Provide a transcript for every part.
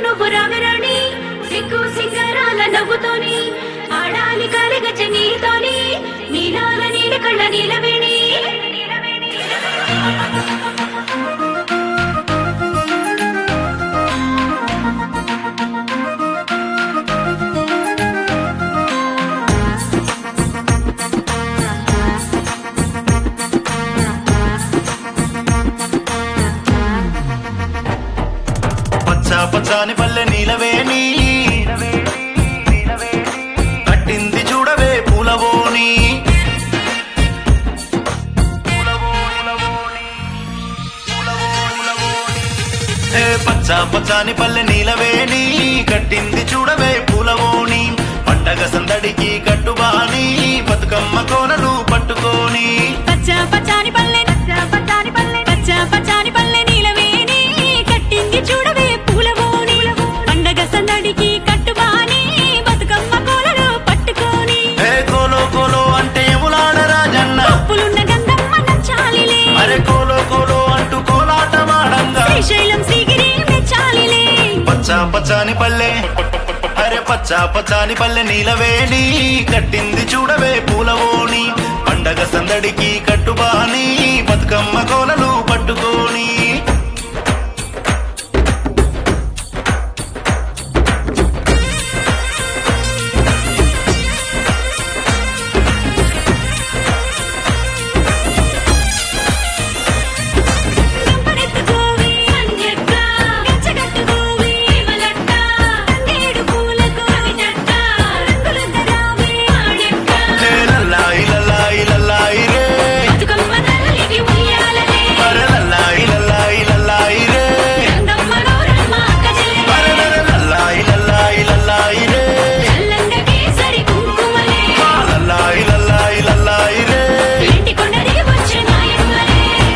నువ్వు రాగరాణి సిగ్గు సింగరాల నవ్వుతోని ఆడాలి కాలిగచ్చ నీతోని నీలాల నీల కళ్ళ నీలవేణి పచ్చ పచ్చాని పల్లె నీలవేణి కట్టింది చూడవే పూలవోని ఏ పచ్చ పచ్చాని పల్లె నీలవేణి కట్టింది చూడవే పూలవోని పండగ సందడికి కట్టుబాని బతుకమ్మ కోనలు పట్టుకోని పచ్చ పచ్చాని పల్లె పచ్చ పచ్చాని పల్లె పచ్చ పచ్చాని పల్లె నీలవేణి కట్టింది చూడవే పూలవోని పండగ సందడికి కట్టుబాని బతుకమ్మ కోలలు పట్టుకొని ఏ కోలో కోలో అంటే ఎములాడ రాజన్న పులున్న గంధమ్మ నచ్చాలిలే అరే కోలో కోలో అంటూ కోలాటమాడంగా శ్రీశైలం సిగిరి మెచ్చాలిలే పచ్చ పచ్చాని పల్లె అరే పచ్చ పచ్చాని పల్లె నీలవేణి కట్టింది చూడవే పూలవోని పండగ సందడికి కట్టుబాని బతుకమ్మ కోలలు పట్టుకోని గంపనెత్తుకోవే సంధ్యక్క గచ్చగట్టుకోవే మలక్క తంగేడు పూలకు అవిటక్క రంగులందరావే ఆడెక్క లే లల్లాయి లల్లాయి లల్లాయి రే బతుకమ్మ తల్లికి ఉయ్యాలలే అరే లల్లాయి లల్లాయి లల్లాయి రే గంగమ్మ గౌరమ్మ అక్క చెల్లెలే అరే లరే లల్లాయి లల్లాయి లల్లాయి రే చల్లంగ కేసరి కుంకుమలే ఆ లల్లాయి లల్లాయి లల్లాయి రే ఇంటి కొండ దిగి వచ్చే మాయమ్మలే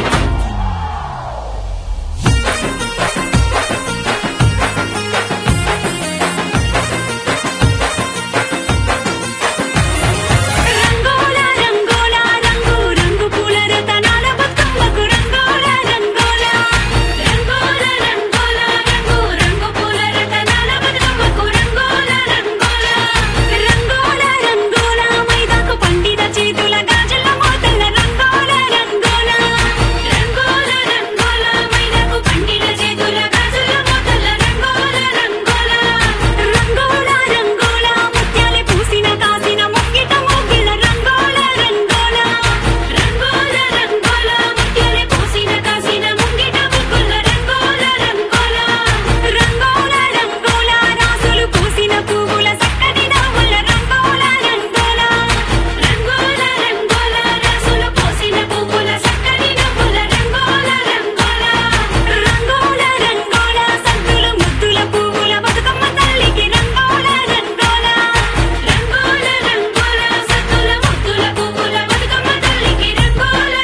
రంగోల రంగోల రంగు రంగు పూల రతనాల బతుకమ్మకు రంగోల రంగోల రంగోల రంగోల రంగు రంగు పూల రతనాల బతుకమ్మకు రంగోల రంగోల రంగోల రంగోల మైదాకు పండిన చేతుల గాజుల మోతల రంగోల రంగోల రంగోల రంగోల మైదాకు పండిన చేతుల గాజుల మోతల రంగోల రంగోల రంగోల రంగోల ముత్యాలే పూసిన కాసిన ముంగిట మోగిల రంగోల రంగోల రంగోల రంగోల ముత్యాలే పూసిన కాసిన ముంగిట ముగ్గుల రంగోల రంగోల రంగోల రంగోల రాసులు పూసిన పువ్వుల చక్కని నవ్వుల రంగోల రంగోల రంగోల రంగోల రాసులు పూసిన పువ్వుల చక్కని నవ్వుల రంగోల రంగోల రంగోల రంగోల సంతుల ముద్దుల పువ్వుల బతుకమ్మ తల్లికి రంగోల రంగోల రంగోల రంగోల సంతుల ముద్దుల పువ్వుల బతుకమ్మ తల్లికి రంగోల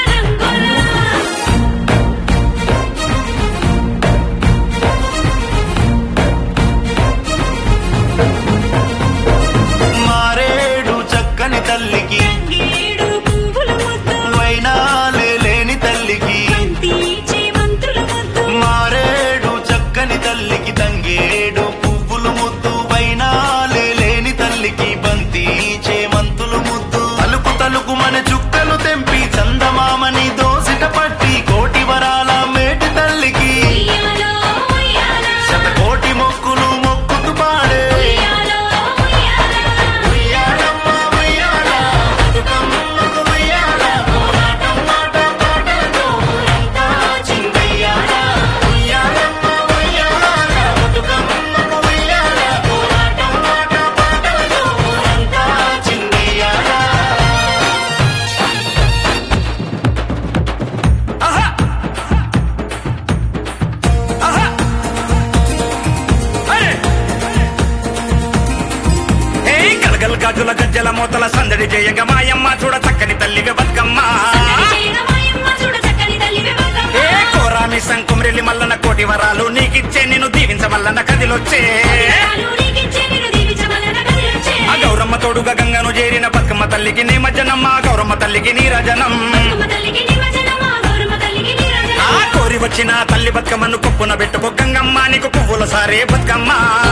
రంగోల మారేడు చక్కని తల్లికి గేడు పువ్వుల ముద్దు వైనాలే లేని తల్లికి బంతి చేమంతుల ముద్దు మారేడు చక్కని తల్లికి తంగేడు పువ్వులు ముద్దు వైనాలే లేని తల్లికి బంతి చేమంతులు ముద్దు తలుపు తలుపు మన చుక్కలు తెంపి చందమామని దోసిట పట్టి కోటి వరాల మేటి తల్లికి ఉయ్యాలో ఉయ్యాలా శతకోటి మొక్కులు మొక్కుతూ పాడే ఉయ్యాలో ఉయ్యాలా ఉయ్యాలమ్మ ఉయ్యాల, బతుకమ్మకు ఉయ్యాల, పోరాటం మాట పాటలతో ఊరంతా చిందయ్యాల. ఉయ్యాలమ్మ ఉయ్యాల, బతుకమ్మకు ఉయ్యాల, పోరాటం మాట పాటలతో ఊరంతా చిందయ్యాల. ఆహా! ఆహా! అరే! ఏయ్ గలగల గాజుల గజ్జల మూతల సందడి జయగ మాయమ్మ చూడ చక్కని తల్లివి బతుకమ్మ జయగమాయమ్మ చూడ చక్కని తల్లివే బతుకమ్మ. ఏ కోరామి సంకుమ్రెల్లి మల్లన కోటి వరాలు నీకిచ్చే నిన్ను దీవించమల్లన కదిలొచ్చే వరాలు నీకిచ్చే నిన్ను దీవించమలన కదిలొచ్చే. ఆ గౌరమ్మ తోడుగా గంగను చేరిన బతుకమ్మ తల్లికి నీ మజ్జనమ్మ గౌరమ్మ తల్లికి నీ రజనం బతుకమ్మ తల్లికి నిమజ్జనమా, గౌరమ్మ తల్లికి నీరాజనం. ఆ కోరి వచ్చిన తల్లి బతుకమ్మను కొప్పున పెట్టుకో గంగమ్మ నీకు పువ్వుల సారే బతుకమ్మ